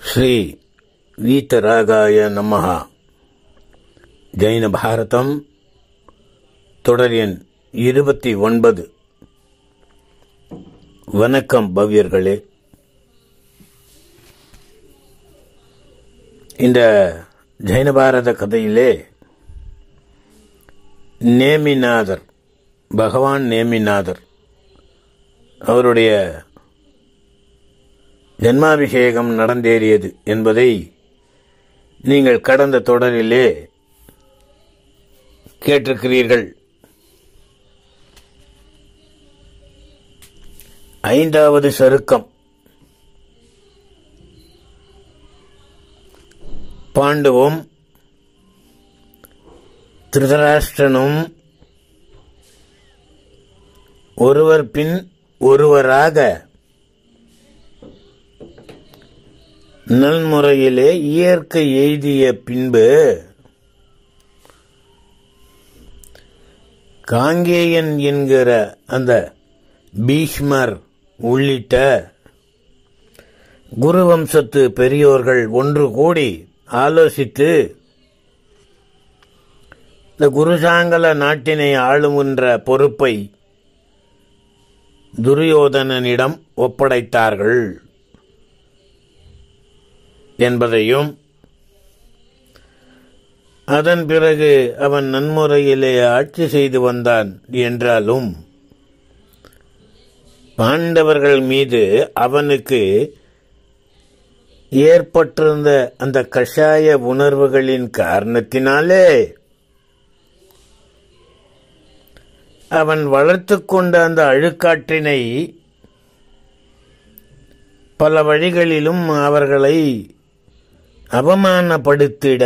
ಶ್ರೀ வீத்தராகாய நமஹ ஜெயின பாரதம் தொடர் எண் இருபத்தி ஒன்பது வணக்கம் பவ்யர்களே இந்த ஜெயின பாரத கதையிலே நேமிநாதர் பகவான் நேமிநாதர் அவருடைய ஜன்மாபிஷேகம் நடந்தேறியது என்பதை நீங்கள் கடந்த தொடரிலே கேட்டிருக்கிறீர்கள் ஐந்தாவது சருக்கம் பாண்டுவும் திருதராஷ்டிரனும் ஒருவர் பின் ஒருவராக நல்முறையிலே இயற்கை எய்திய பின்பு காங்கேயன் என்கிற அந்த பீஷ்மர் உள்ளிட்ட குருவம்சத்து பெரியோர்கள் ஒன்று கூடி ஆலோசித்து இந்த குருசாங்கல நாட்டினை ஆளுகின்ற பொறுப்பை துரியோதனனிடம் ஒப்படைத்தார்கள் என்பதையும் அதன் பிறகு அவன் நன்முறையிலே ஆட்சி செய்து வந்தான் என்றாலும் பாண்டவர்கள் மீது அவனுக்கு ஏற்பட்டிருந்த அந்த கஷாய உணர்வுகளின் காரணத்தினாலே அவன் வளர்த்து கொண்ட அந்த அழுக்காற்றினை பல வழிகளிலும் அவர்களை அவமானப்படுத்திட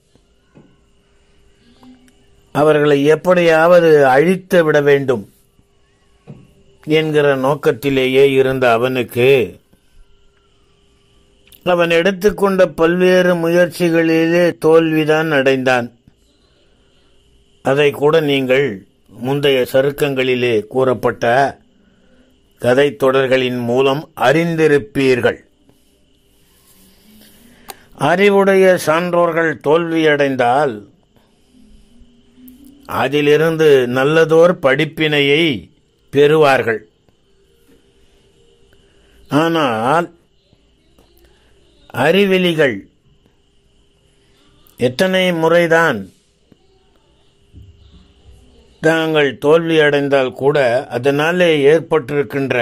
அவர்களை எப்படியாவது அழித்து விட வேண்டும் என்கிற நோக்கத்திலேயே இருந்த அவனுக்கு அவன் எடுத்துக்கொண்ட பல்வேறு முயற்சிகளிலே தோல்விதான் அடைந்தான் அதை கூட நீங்கள் முந்தைய சருக்கங்களிலே கூறப்பட்ட கதை தொடர்களின் மூலம் அறிந்திருப்பீர்கள் அறிவுடைய சான்றோர்கள் தோல்வியடைந்தால் அதிலிருந்து நல்லதோர் படிப்பினையை பெறுவார்கள் ஆனால் அறிவெளிகள் எத்தனை முறைதான் தாங்கள் தோல்வியடைந்தால் கூட அதனாலே ஏற்பட்டிருக்கின்ற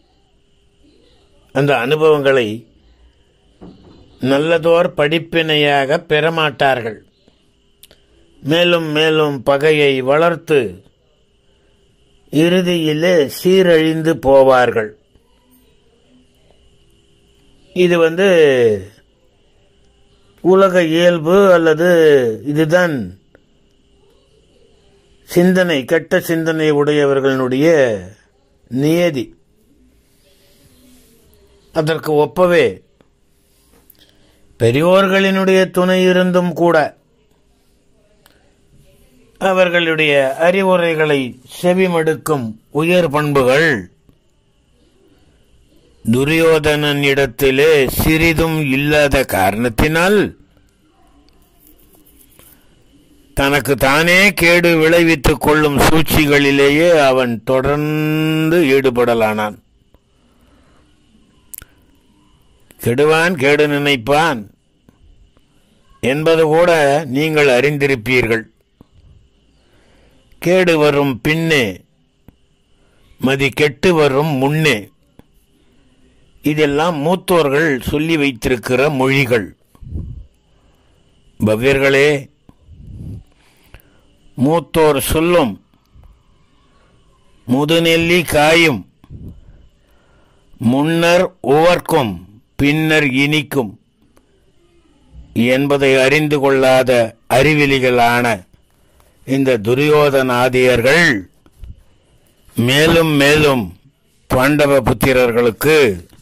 அந்த அனுபவங்களை நல்லதோர் படிப்பினையாக பெறமாட்டார்கள் மேலும் மேலும் பகையை வளர்த்து இறுதியிலே சீரழிந்து போவார்கள் இது வந்து உலக இயல்பு அல்லது இதுதான் சிந்தனை கெட்ட சிந்தனை உடையவர்களுடைய நியதி அதற்கு ஒப்பவே பெரியோர்களினுடைய துணை இருந்தும் கூட அவர்களுடைய அறிவுரைகளை செவிமடுக்கும் உயர் பண்புகள் துரியோதனனிடத்திலே சிறிதும் இல்லாத காரணத்தினால் தனக்கு தானே கேடு விளைவித்துக் கொள்ளும் சூழ்ச்சிகளிலேயே அவன் தொடர்ந்து ஈடுபடலானான் கெடுவான் கேடு நினைப்பான் என்பது கூட நீங்கள் அறிந்திருப்பீர்கள் கேடு வரும் பின்னே மதி கெட்டு வரும் முன்னே இதெல்லாம் மூத்தோர்கள் சொல்லி வைத்திருக்கிற மொழிகள் பவ்யர்களே மூத்தோர் சொல்லும் முதுநெல்லி காயும் முன்னர் உவர்க்கும் பின்னர் இனிக்கும் என்பதை அறிந்து கொள்ளாத அறிவிலிகளான இந்த துரியோதனாதியர்கள் மேலும் மேலும் பாண்டவ புத்திரர்களுக்கு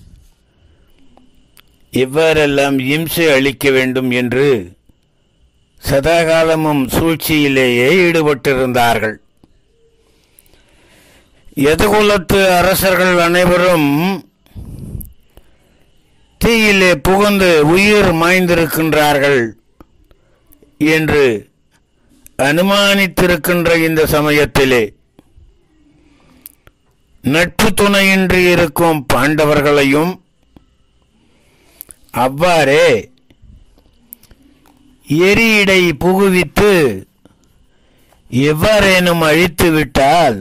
இவ்வாறெல்லாம் இம்சை அளிக்க வேண்டும் என்று சதாகாலமும் சூழ்ச்சியிலேயே ஈடுபட்டிருந்தார்கள் எதுகுலத்து அரசர்கள் அனைவரும் தீயிலே புகுந்து உயிர் மாய்ந்திருக்கின்றார்கள் என்று அனுமானித்திருக்கின்ற இந்த சமயத்திலே நட்பு துணையின்றி இருக்கும் பாண்டவர்களையும் அவ்வாறே எரியிடை புகுவித்து எவ்வாறேனும் அழித்து விட்டால்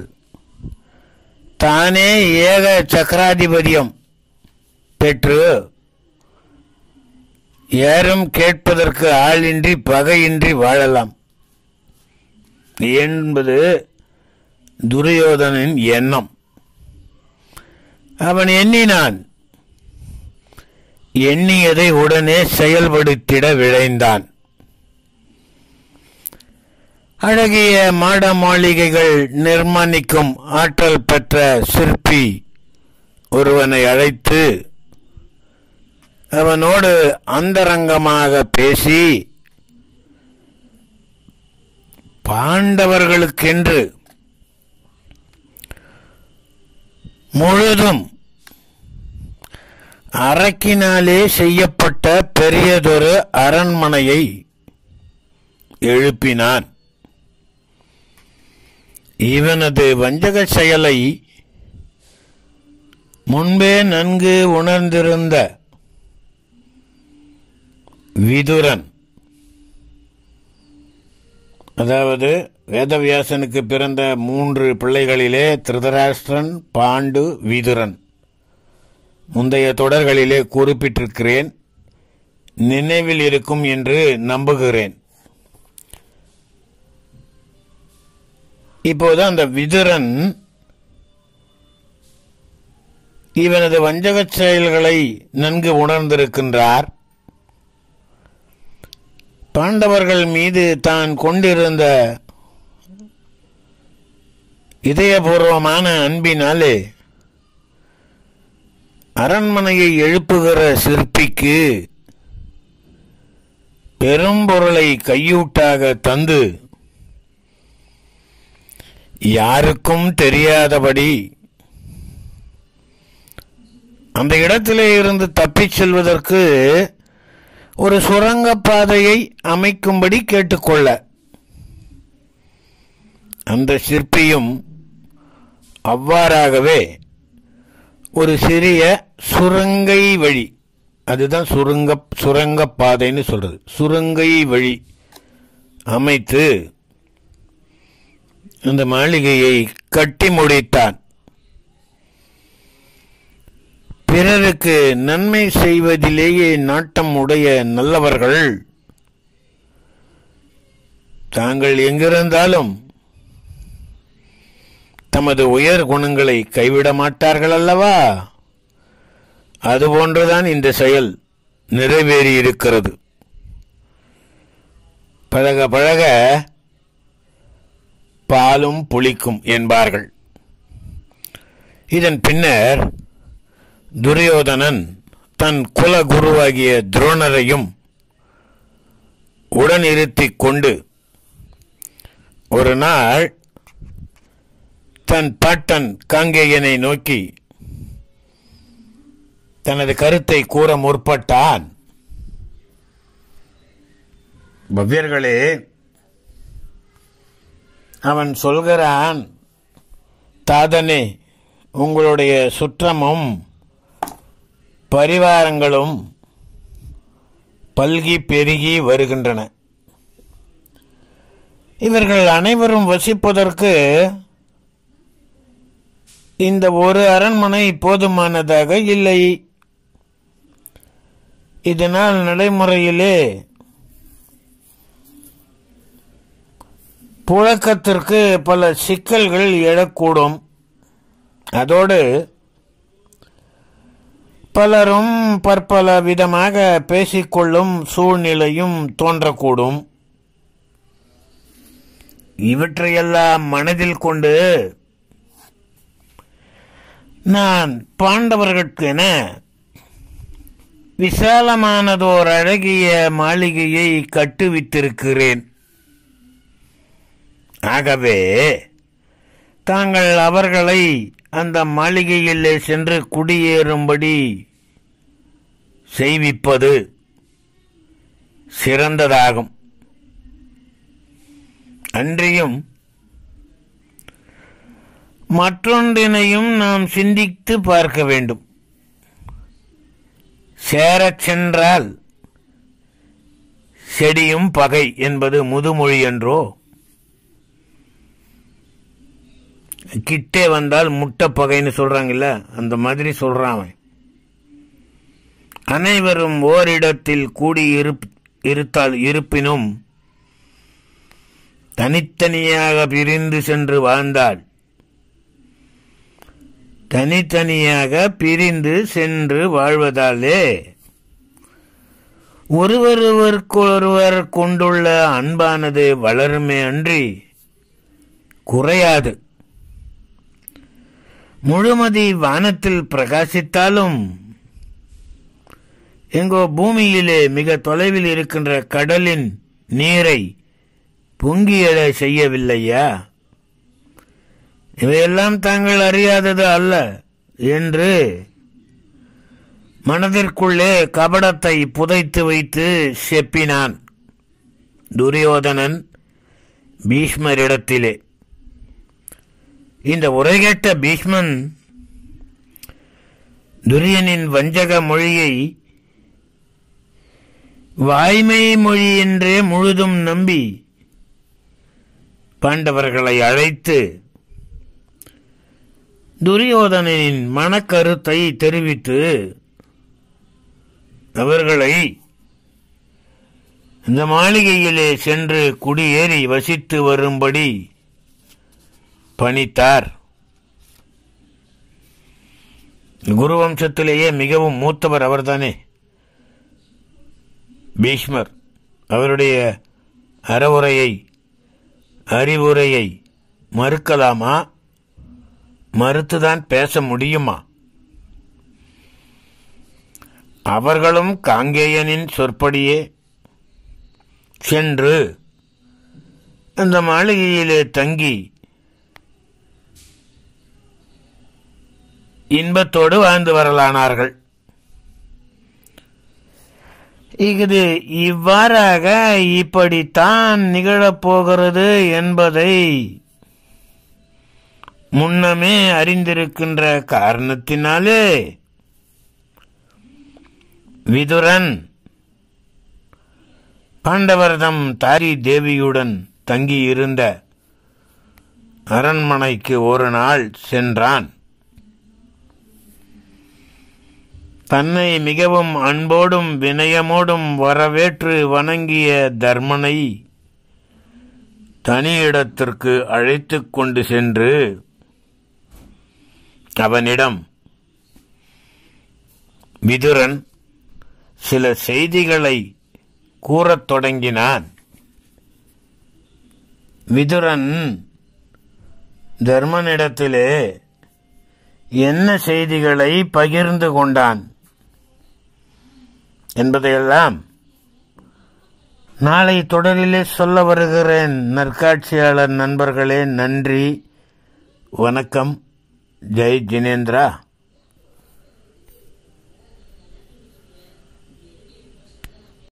தானே ஏக சக்கராதிபதியம் பெற்று யாரும் கேட்பதற்கு ஆளின்றி பகையின்றி வாழலாம் என்பது துரியோதனின் எண்ணம் அவன் எண்ணினான் எண்ணியதை உடனே செயல்படுத்திட விழைந்தான் அழகிய மாட மாளிகைகள் நிர்மாணிக்கும் ஆற்றல் பெற்ற சிற்பி ஒருவனை அழைத்து அவனோடு அந்தரங்கமாக பேசி பாண்டவர்களுக்கென்று முழுதும் அரக்கினாலே செய்யப்பட்ட பெரியதொரு அரண்மனையை எழுப்பினான் இவனது வஞ்சக செயலை முன்பே நன்கு உணர்ந்திருந்த விதுரன் அதாவது வேதவியாசனுக்கு பிறந்த மூன்று பிள்ளைகளிலே திருதராஷ்டிரன் பாண்டு விதுரன் முந்தைய தொடர்களிலே குறிப்பிட்டிருக்கிறேன் நினைவில் இருக்கும் என்று நம்புகிறேன் இப்போது அந்த விதுரன் இவனது வஞ்சகச் செயல்களை நன்கு உணர்ந்திருக்கின்றார் பாண்டவர்கள் மீது தான் கொண்டிருந்த இதயபூர்வமான அன்பினாலே அரண்மனையை எழுப்புகிற சிற்பிக்கு பெரும்பொருளை கையூட்டாக தந்து யாருக்கும் தெரியாதபடி அந்த இடத்திலே இருந்து தப்பிச் செல்வதற்கு ஒரு சுரங்கப் பாதையை அமைக்கும்படி கேட்டுக்கொள்ள அந்த சிற்பியும் அவ்வாறாகவே ஒரு சிறிய சுரங்கை வழி அதுதான் சுருங்க சுரங்கப் பாதைன்னு சொல்றது சுரங்கை வழி அமைத்து அந்த மாளிகையை கட்டி முடித்தான் பிறருக்கு நன்மை செய்வதிலேயே நாட்டம் உடைய நல்லவர்கள் தாங்கள் எங்கிருந்தாலும் தமது உயர் குணங்களை கைவிட மாட்டார்கள் அல்லவா அதுபோன்றுதான் இந்த செயல் நிறைவேறியிருக்கிறது பழக பழக பாலும் புளிக்கும் என்பார்கள் இதன் பின்னர் துரியோதனன் தன் குலகுருவாகிய துரோணரையும் உடன் இருத்திக் கொண்டு ஒரு நாள் தன் பாட்டன் காங்கேயனை நோக்கி தனது கருத்தை கூற முற்பட்டான் பவ்யர்களே அவன் சொல்கிறான் தாதனே உங்களுடைய சுற்றமும் பரிவாரங்களும் பல்கி பெருகி வருகின்றன இவர்கள் அனைவரும் வசிப்பதற்கு இந்த ஒரு அரண்மனை போதுமானதாக இல்லை இதனால் நடைமுறையிலே புழக்கத்திற்கு பல சிக்கல்கள் எழக்கூடும் அதோடு பலரும் பற்பல விதமாக பேசிக்கொள்ளும் சூழ்நிலையும் தோன்றக்கூடும் இவற்றையெல்லாம் மனதில் கொண்டு நான் பாண்டவர்களுக்கென விசாலமானதோர் அழகிய மாளிகையை கட்டுவித்திருக்கிறேன் ஆகவே தாங்கள் அவர்களை அந்த மாளிகையிலே சென்று குடியேறும்படி செய்விப்பது சிறந்ததாகும் அன்றியும் மற்றொன்றினையும் நாம் சிந்தித்து பார்க்க வேண்டும் சேரச் சென்றால் செடியும் பகை என்பது முதுமொழி என்றோ கிட்டே வந்தால் முட்டை பகைன்னு சொல்றாங்கல்ல அந்த மாதிரி சொல்றான் அவன் அனைவரும் ஓரிடத்தில் கூடி இருத்தால் இருப்பினும் தனித்தனியாக பிரிந்து சென்று வாழ்ந்தாள் தனித்தனியாக பிரிந்து சென்று வாழ்வதாலே ஒருவருவருக்கொருவர் கொண்டுள்ள அன்பானது வளருமே அன்றி குறையாது முழுமதி வானத்தில் பிரகாசித்தாலும் எங்கோ பூமியிலே மிக தொலைவில் இருக்கின்ற கடலின் நீரை பொங்கியழ செய்யவில்லையா இவையெல்லாம் தாங்கள் அறியாதது அல்ல என்று மனதிற்குள்ளே கபடத்தை புதைத்து வைத்து செப்பினான் துரியோதனன் பீஷ்மரிடத்திலே இந்த உரைகேட்ட பீஷ்மன் துரியனின் வஞ்சக மொழியை வாய்மை மொழி என்றே முழுதும் நம்பி பாண்டவர்களை அழைத்து துரியோதனின் மனக்கருத்தை தெரிவித்து அவர்களை இந்த மாளிகையிலே சென்று குடியேறி வசித்து வரும்படி பணித்தார் குரு வம்சத்திலேயே மிகவும் மூத்தவர் அவர்தானே பீஷ்மர் அவருடைய அறவுரையை அறிவுரையை மறுக்கலாமா மறுத்துதான் பேச முடியுமா அவர்களும் காங்கேயனின் சொற்படியே சென்று அந்த மாளிகையிலே தங்கி இன்பத்தோடு வாழ்ந்து வரலானார்கள் இது இவ்வாறாக இப்படித்தான் நிகழப்போகிறது என்பதை முன்னமே அறிந்திருக்கின்ற காரணத்தினாலே விதுரன் பாண்டவர்தம் தாரி தேவியுடன் தங்கியிருந்த அரண்மனைக்கு ஒரு நாள் சென்றான் தன்னை மிகவும் அன்போடும் வினயமோடும் வரவேற்று வணங்கிய தர்மனை தனியிடத்திற்கு அழைத்துக் கொண்டு சென்று அவனிடம் விதுரன் சில செய்திகளை கூறத் தொடங்கினான் விதுரன் தர்மனிடத்திலே என்ன செய்திகளை பகிர்ந்து கொண்டான் என்பதையெல்லாம் நாளை தொடரிலே சொல்ல வருகிறேன் நற்காட்சியாளர் நண்பர்களே நன்றி வணக்கம் ஜெய் ஜினேந்திரா